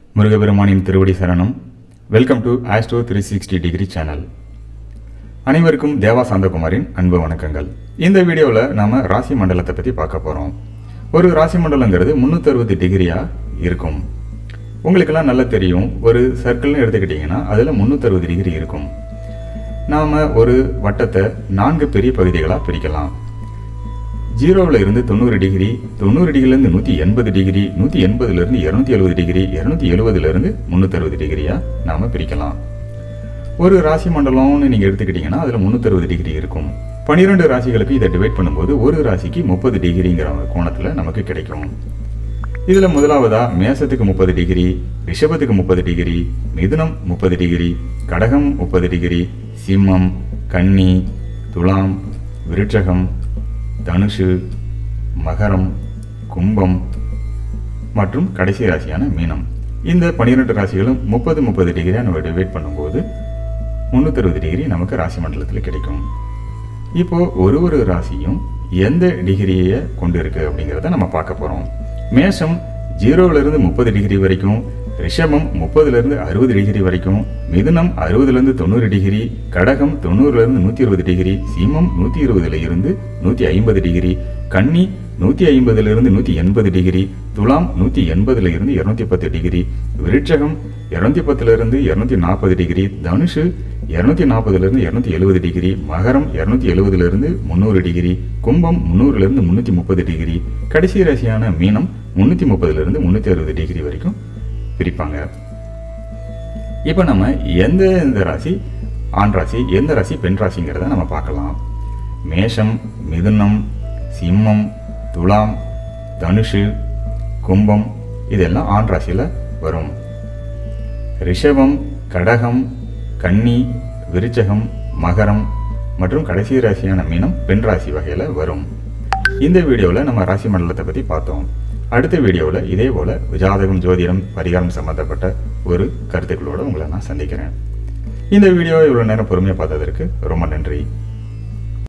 முருகபெருமானின் திருவடி சரணம் welcome to astro three sixty degree channel அனைவருக்கும் தேவா சாந்தகுமாரின் அன்பு வணக்கங்கள் இந்த வீடியோவில் நாம் ராசி மண்டலத்தை பற்றி பார்க்க போகிறோம் ஒரு ராசி மண்டலங்கிறது முந்நூற்றறுபது டிகிரியாக இருக்கும் உங்களுக்கெல்லாம் நல்லா தெரியும் ஒரு சர்க்கிள்னு எடுத்துக்கிட்டிங்கன்னா அதில் முந்நூற்றறுபது டிகிரி இருக்கும் நாம் ஒரு வட்டத்தை நான்கு பெரிய பகுதிகளாக பிரிக்கலாம் ஜீரோவில் இருந்து தொண்ணூறு டிகிரி தொண்ணூறு டிகிரிலேருந்து நூற்றி எண்பது டிகிரி நூற்றி எண்பதுலேருந்து இரநூத்தி எழுபது டிகிரி இரநூத்தி எழுபதுலேருந்து முந்நூற்றறுபது டிகிரியாக நாம் பிரிக்கலாம் ஒரு ராசி மண்டலம்னு நீங்கள் எடுத்துக்கிட்டிங்கன்னா அதில் முந்நூற்றறுபது டிகிரி இருக்கும் பன்னிரெண்டு ராசிகளுக்கு இதை டிவைட் பண்ணும்போது ஒரு ராசிக்கு முப்பது டிகிரிங்கிற கோணத்தில் நமக்கு கிடைக்கும் இதில் முதலாவதா மேசத்துக்கு முப்பது டிகிரி ரிஷபத்துக்கு முப்பது டிகிரி மிதுனம் முப்பது டிகிரி கடகம் முப்பது டிகிரி சிம்மம் கன்னி துலாம் விருட்சகம் தனுஷு மகரம் கும்பம் மற்றும் கடைசி ராசியான மீனம் இந்த பன்னிரெண்டு ராசிகளும் முப்பது முப்பது டிகிரியாக நம்ம டிவைட் பண்ணும்போது முந்நூற்றறுபது டிகிரி நமக்கு ராசி மண்டலத்தில் கிடைக்கும் இப்போ ஒரு ஒரு ராசியும் எந்த டிகிரியை கொண்டு இருக்கு அப்படிங்கிறத நம்ம பார்க்க போகிறோம் மேஷம் ஜீரோவிலிருந்து முப்பது டிகிரி வரைக்கும் ரிஷபம் முப்பதுலேருந்து அறுபது டிகிரி வரைக்கும் மிதுனம் அறுபதுலேருந்து தொண்ணூறு டிகிரி கடகம் தொண்ணூறுலேருந்து நூற்றி இருபது டிகிரி சிம்மம் நூற்றி இருபதுல இருந்து நூற்றி ஐம்பது டிகிரி கன்னி நூற்றி ஐம்பதுலேருந்து நூற்றி எண்பது டிகிரி துலாம் நூற்றி எண்பதுல இருந்து இரநூத்தி பத்து டிகிரி விருட்சகம் இரநூத்தி பத்துலேருந்து இரநூத்தி நாற்பது டிகிரி தனுஷு இரநூத்தி நாற்பதுலேருந்து இரநூத்தி எழுபது டிகிரி மகரம் இரநூத்தி எழுபதுலேருந்து முந்நூறு டிகிரி கும்பம் முந்நூறுலேருந்து முந்நூற்றி முப்பது டிகிரி கடைசி ராசியான மீனம் முந்நூற்றி முப்பதுலேருந்து முந்நூற்றி அறுபது டிகிரி வரைக்கும் பிரிப்பாங்க இப்போ நம்ம எந்த எந்த ராசி ஆண் ராசி எந்த ராசி பெண் ராசிங்கிறத நம்ம பார்க்கலாம் மேஷம் மிதுனம் சிம்மம் துலாம் தனுஷு கும்பம் இதெல்லாம் ஆண் ராசியில் வரும் ரிஷபம் கடகம் கன்னி விருச்சகம் மகரம் மற்றும் கடைசி ராசியான மீனம் பெண் ராசி வகையில் வரும் இந்த வீடியோவில் நம்ம ராசி மண்டலத்தை பற்றி பார்த்தோம் அடுத்த வீடியோவில் இதே போல் ஜாதகம் ஜோதிடம் பரிகாரம் சம்மந்தப்பட்ட ஒரு கருத்துக்களோடு உங்களை நான் சந்திக்கிறேன் இந்த வீடியோவை இவ்வளோ நேரம் பொறுமையாக பார்த்ததற்கு ரொம்ப நன்றி